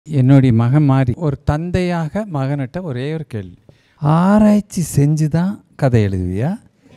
என்னுடைய மகன் மாறி ஒரு தந்தையாக மகன்கிட்ட ஒரே ஒரு கேள்வி ஆராய்ச்சி செஞ்சு தான் கதை எழுதுவியா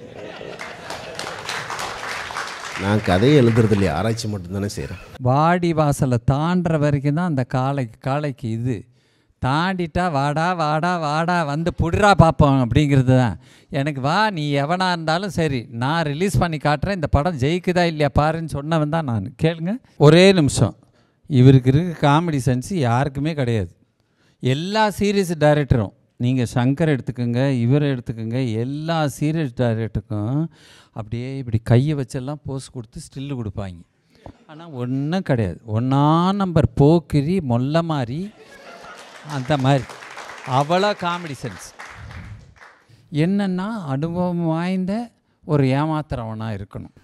நான் கதையை எழுதுறது இல்லையா ஆராய்ச்சி மட்டும்தானே செய்கிறேன் வாடி வாசலை தாண்டுற வரைக்கும் தான் அந்த காளைக்கு காளைக்கு இது தாண்டிட்டா வாடா வாடா வாடா வந்து புடுறா பார்ப்போம் அப்படிங்கிறது தான் எனக்கு வா நீ எவனா இருந்தாலும் சரி நான் ரிலீஸ் பண்ணி காட்டுறேன் இந்த படம் ஜெயிக்குதா இல்லையா பாருன்னு சொன்னவன் தான் நான் கேளுங்க ஒரே நிமிஷம் இவருக்கு இருக்க காமெடி சென்ஸ் யாருக்குமே கிடையாது எல்லா சீரியஸ் டைரக்டரும் நீங்கள் சங்கர் எடுத்துக்கோங்க இவரை எடுத்துக்கோங்க எல்லா சீரியஸ் டைரக்டருக்கும் அப்படியே இப்படி கையை வச்செல்லாம் போஸ் கொடுத்து ஸ்டில்லு கொடுப்பாங்க ஆனால் ஒன்றும் கிடையாது ஒன்றா நம்பர் போக்கிரி மொல்ல மாதிரி அந்த மாதிரி அவ்வளோ காமெடி சென்ஸ் என்னன்னா அனுபவம் வாய்ந்த ஒரு ஏமாத்துறவனாக இருக்கணும்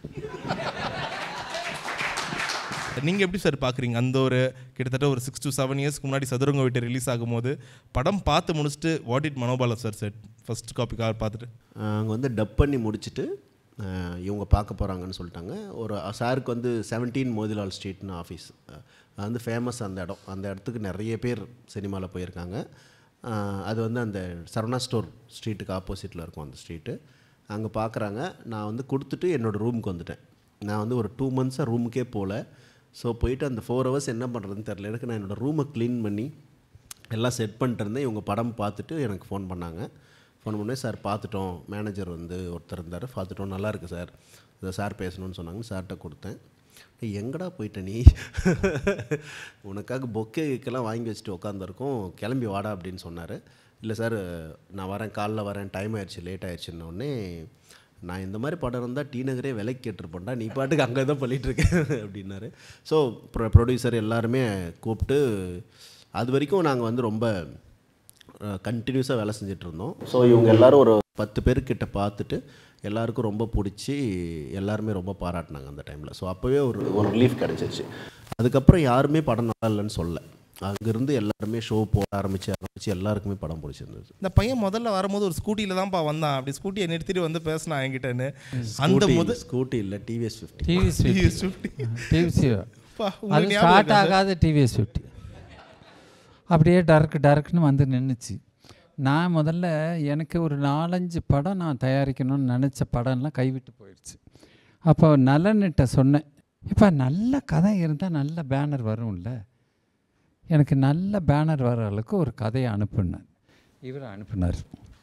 நீங்கள் எப்படி சார் பார்க்குறீங்க அந்த ஒரு கிட்டத்தட்ட ஒரு சிக்ஸ் to செவன் இயர்ஸ்க்கு முன்னாடி சதுரங்க வீட்டு ரிலீஸ் ஆகும்போது படம் பார்த்து முடிச்சுட்டு what it Manobala sir set first coffee car பார்த்துட்டு அங்கே வந்து டப் பண்ணி முடிச்சுட்டு அஹ், இவங்க பார்க்க போகிறாங்கன்னு சொல்லிட்டாங்க ஒரு சாருக்கு வந்து செவன்டீன் மோதிலால் ஸ்ட்ரீட்னு ஆஃபீஸ் அது வந்து ஃபேமஸ் அந்த இடம் அந்த இடத்துக்கு நிறைய பேர் சினிமாவில் போயிருக்காங்க அஹ், அது வந்து அந்த சரவணா ஸ்டோர் ஸ்ட்ரீட்டுக்கு ஆப்போசிட்டில் இருக்கும் அந்த ஸ்ட்ரீட்டு அங்கே பார்க்குறாங்க நான் வந்து கொடுத்துட்டு என்னோடய ரூமுக்கு வந்துட்டேன் நான் வந்து ஒரு டூ மந்த்ஸாக ரூமுக்கே போகல ஸோ போயிட்டு அந்த ஃபோர் ஹவர்ஸ் என்ன பண்ணுறதுன்னு தெரில எனக்கு நான் என்னோடய ரூமை க்ளீன் பண்ணி எல்லாம் செட் பண்ணிட்டு இருந்தேன் இவங்க படம் பார்த்துட்டு எனக்கு ஃபோன் பண்ணாங்க ஃபோன் பண்ணி சார் பார்த்துட்டோம் மேனேஜர் வந்து ஒருத்தர் இருந்தார் பார்த்துட்டோம் நல்லா இருக்கு சார் இதை சார் பேசணும்னு சொன்னாங்க சார்கிட்ட கொடுத்தேன் "ஏய், எங்கடா போயிட்ட நீ உனக்காக பொக்கே கிக்கெல்லாம் வாங்கி வச்சுட்டு உட்காந்துருக்கோம் கிளம்பி வாடா அப்படின்னு சொன்னார் இல்லை சார் நான் வரேன் காலைல வரேன் டைம் ஆயிடுச்சு லேட் ஆயிடுச்சுன்ன உடனே நான் இந்த மாதிரி படம் இருந்தால் டி நகரே விலைக்கு கேட்டிருப்பேன்டா நீ பாட்டுக்கு அங்கே தான் பண்ணிகிட்ருக்கேன் அப்படின்னாரு ஸோ ப்ரொ ப்ரொடியூசர் எல்லாருமே கூப்பிட்டு அது வரைக்கும் நாங்கள் வந்து ரொம்ப கண்டினியூஸாக வேலை செஞ்சுட்டு இருந்தோம் ஸோ இவங்க எல்லாரும் ஒரு பத்து பேர்கிட்ட பார்த்துட்டு எல்லாருக்கும் ரொம்ப பிடிச்சி எல்லாருமே ரொம்ப பாராட்டினாங்க அந்த டைமில் ஸோ அப்போவே ஒரு ஒரு ரிலீஃப் கிடச்சிருச்சு அதுக்கப்புறம் யாருமே படம் நல்லா இல்லைன்னு சொல்ல அங்கேருந்து எல்லாருமே ஷோ போட ஆரம்பித்து ஆரம்பித்து எல்லாருக்குமே படம் பிடிச்சிருந்தது இந்த பையன் முதல்ல வரும்போது ஒரு ஸ்கூட்டியில் தான்ப்பா வந்தான் அப்படி ஸ்கூட்டியை நிறுத்திட்டு வந்து பேசினான் என்கிட்டன்னு அந்த ஸ்கூட்டி முத ஸ்கூட்டி இல்லை டிவிஎஸ் ஃபிஃப்டி டிவி ஸ்விஃப்டி டிவிசி பா, அது உங்களுக்கு ஞாபகம் ஸ்டார்ட் இருக்கா ஆகாத டிவிஎஸ் ஃபிஃப்டி அப்படியே டர்க்கு டர்க்குன்னு வந்து நின்றுச்சு நான் முதல்ல எனக்கு ஒரு நாலஞ்சு படம் நான் தயாரிக்கணும்னு நினச்ச படம்லாம் கைவிட்டு போயிடுச்சு அப்போ நலன்கிட்ட சொன்னேன் இப்போ நல்ல கதை இருந்தால் நல்ல பேனர் வரும்ல எனக்கு நல்ல பேனர் வர அளவுக்கு ஒரு கதையை அனுப்புனேன் இவர் அனுப்புனார்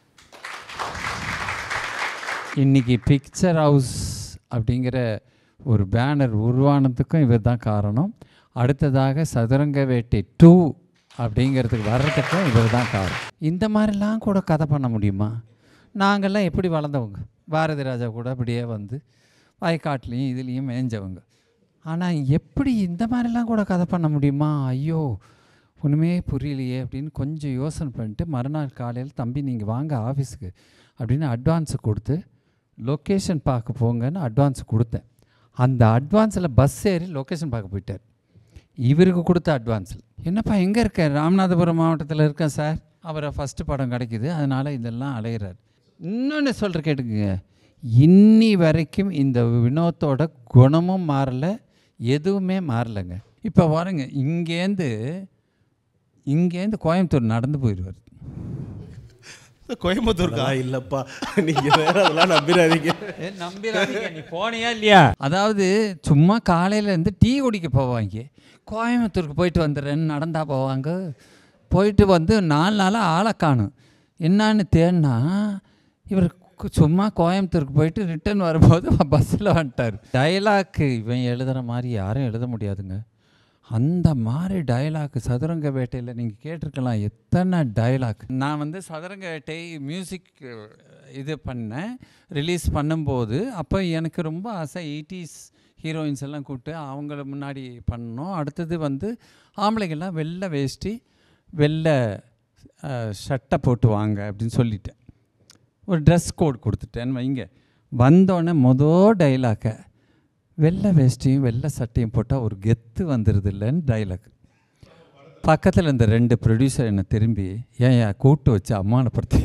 இன்னைக்கு பிக்சர் ஹவுஸ் அப்படிங்கிற ஒரு பேனர் உருவானதுக்கும் இவர் தான் காரணம் அடுத்ததாக சதுரங்க வேட்டை டூ அப்படிங்கிறதுக்கு வர்றதுக்கும் இவர் தான் காரணம் இந்த மாதிரிலாம் கூட கதை பண்ண முடியுமா நாங்கள்லாம் எப்படி வளர்ந்தவங்க பாரதி ராஜா கூட அப்படியே வந்து வயக்காட்லேயும் இதுலேயும் மேய்ஞ்சவங்க ஆனால் எப்படி இந்த மாதிரிலாம் கூட கதை பண்ண முடியுமா ஐயோ ஒன்றுமே புரியலையே அப்படின்னு கொஞ்சம் யோசனை பண்ணிட்டு மறுநாள் காலையில் தம்பி நீங்கள் வாங்க ஆஃபீஸுக்கு அப்படின்னு அட்வான்ஸ் கொடுத்து லொக்கேஷன் பார்க்க போங்கன்னு அட்வான்ஸ் கொடுத்தேன் அந்த அட்வான்ஸில் பஸ் ஏறி லொக்கேஷன் பார்க்க போயிட்டார் இவருக்கு கொடுத்த அட்வான்ஸில் என்னப்பா எங்கே இருக்க ராமநாதபுரம் மாவட்டத்தில் இருக்கேன் சார் அவரை ஃபஸ்ட்டு படம் கிடைக்குது அதனால் இதெல்லாம் அலையிறார் இன்னொன்று சொல்கிற கேட்டுக்குங்க இன்னி வரைக்கும் இந்த வினோத்தோட குணமும் மாறலை எதுவுமே மாறலைங்க இப்போ பாருங்க இங்கேருந்து இங்கேருந்து கோயம்புத்தூர் நடந்து போயிடுவார் கோயம்புத்தூர்க்கா அதெல்லாம் இல்லைப்பா நீங்கள் வேறு அதெல்லாம் நம்பிடாதீங்க நம்பிடாதீங்க நீ போனியா இல்லையா அதாவது சும்மா காலையில இருந்து டீ குடிக்க போவாங்க கோயம்புத்தூருக்கு போயிட்டு வந்துடுறேன்னு நடந்தா போவாங்க போயிட்டு வந்து நாலு நாளாக ஆளை காணும் என்னான்னு தேடினா இவர் கு- சும்மா கோயம்புத்தூருக்கு போயிட்டு ரிட்டர்ன் வரும்போது பஸ்ஸில் வந்துட்டார் டயலாக்கு இவன் எழுதுகிற மாதிரி யாரும் எழுத முடியாதுங்க அந்த மாதிரி டயலாக் சதுரங்க வேட்டையில் நீங்கள் கேட்டிருக்கலாம் எத்தனை டயலாக் நான் வந்து சதுரங்க வேட்டை மியூசிக் இது பண்ணேன் ரிலீஸ் பண்ணும்போது அப்போ எனக்கு ரொம்ப ஆசை எயிட்டிஸ் ஹீரோயின்ஸ் எல்லாம் கூப்பிட்டு அவங்கள முன்னாடி பண்ணணும் அடுத்தது வந்து ஆம்பளைங்கள்லாம் வெள்ளை வேஷ்டி வெள்ளை ஷர்ட்டை போட்டு வாங்க அப்படின்னு சொல்லிட்டேன் ஒரு ட்ரெஸ் கோட் கொடுத்துட்டேன்னு வைங்க வந்தோடனே மொதல் டைலாக்கை வெள்ளை வேஷ்டியும் வெள்ளை சட்டையும் போட்டால் ஒரு கெத்து வந்துடுது இல்லைன்னு டைலாக் பக்கத்தில் இந்த ரெண்டு ப்ரொடியூசர் என்னை திரும்பி ஏன் ஏன் கூட்டு வச்சு அவமானப்படுத்தி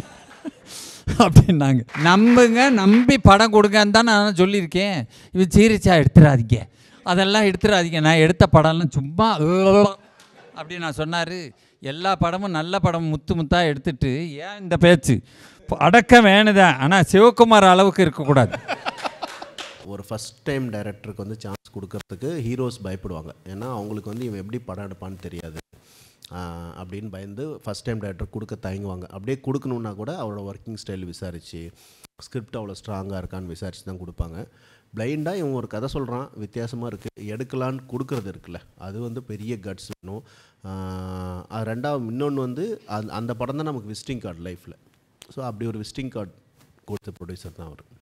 அப்படின்னாங்க நம்புங்க நம்பி படம் கொடுங்கன்னு தான் நான் சொல்லியிருக்கேன் இது சீரிச்சா எடுத்துடாதீங்க அதெல்லாம் எடுத்துடாதீங்க நான் எடுத்த படம்லாம் சும்மா அப்படி நான் சொன்னார் எல்லா படமும் நல்ல படம் முத்து முத்தாக எடுத்துட்டு ஏன் இந்த பேச்சு அடக்கம் வேணுதான் ஆனால் சிவகுமார் அளவுக்கு இருக்கக்கூடாது ஒரு ஃபஸ்ட் டைம் டைரக்டருக்கு வந்து சான்ஸ் கொடுக்கறதுக்கு ஹீரோஸ் பயப்படுவாங்க ஏன்னா அவங்களுக்கு வந்து இவன் எப்படி படம் எடுப்பான்னு தெரியாது ஆஹ் அப்படின்னு பயந்து ஃபஸ்ட் டைம் டைரக்டர் கொடுக்க தயங்குவாங்க அப்படியே கொடுக்கணுன்னா கூட அவரோட ஒர்க்கிங் ஸ்டைல் விசாரித்து ஸ்கிரிப்ட் அவ்வளோ ஸ்ட்ராங்காக இருக்கான்னு விசாரித்து தான் கொடுப்பாங்க பிளைண்டாக இவன் ஒரு கதை சொல்கிறான் வித்தியாசமாக இருக்குது எடுக்கலான்னு கொடுக்கறது இருக்குல்ல அது வந்து பெரிய கட்ஸ் வேணும் ஆஹ் அது ரெண்டாவது இன்னொன்று வந்து அந்த அந்த படம் தான் நமக்கு விசிட்டிங் கார்டு லைஃப்பில் ஸோ அப்படி ஒரு விசிட்டிங் கார்டு கொடுத்த ப்ரொடியூசர் தான் அவர்